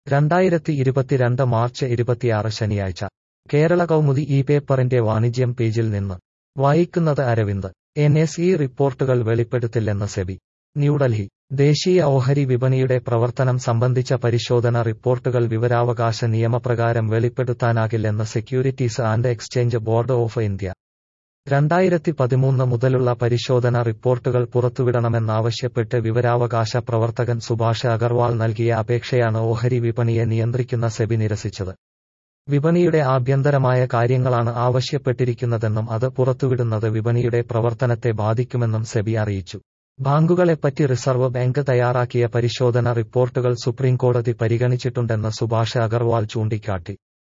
രണ്ടായിരത്തി ഇരുപത്തിരണ്ട് മാർച്ച് ഇരുപത്തിയാറ് ശനിയാഴ്ച കേരള കൗമുദി ഈ പേപ്പറിന്റെ വാണിജ്യം പേജിൽ നിന്ന് വായിക്കുന്നത് അരവിന്ദ് എൻ എസ് ഇ റിപ്പോർട്ടുകൾ വെളിപ്പെടുത്തില്ലെന്ന് സെബി ന്യൂഡൽഹി ദേശീയ ഓഹരി വിപണിയുടെ പ്രവർത്തനം സംബന്ധിച്ച പരിശോധന റിപ്പോർട്ടുകൾ വിവരാവകാശ നിയമപ്രകാരം വെളിപ്പെടുത്താനാകില്ലെന്ന് securities and exchange board of India രണ്ടായിരത്തി പതിമൂന്ന് മുതലുള്ള പരിശോധന റിപ്പോർട്ടുകൾ പുറത്തുവിടണമെന്നാവശ്യപ്പെട്ട് വിവരാവകാശ പ്രവർത്തകൻ സുഭാഷ് അഗർവാൾ നൽകിയ അപേക്ഷയാണ് ഓഹരി വിപണിയെ നിയന്ത്രിക്കുന്ന സെബി നിരസിച്ചത് വിപണിയുടെ ആഭ്യന്തരമായ കാര്യങ്ങളാണ് ആവശ്യപ്പെട്ടിരിക്കുന്നതെന്നും അത് പുറത്തുവിടുന്നത് വിപണിയുടെ പ്രവർത്തനത്തെ ബാധിക്കുമെന്നും സെബി അറിയിച്ചു ബാങ്കുകളെപ്പറ്റി റിസർവ് ബാങ്ക് തയ്യാറാക്കിയ പരിശോധന റിപ്പോർട്ടുകൾ സുപ്രീംകോടതി പരിഗണിച്ചിട്ടുണ്ടെന്ന് സുഭാഷ് അഗർവാൾ ചൂണ്ടിക്കാട്ടി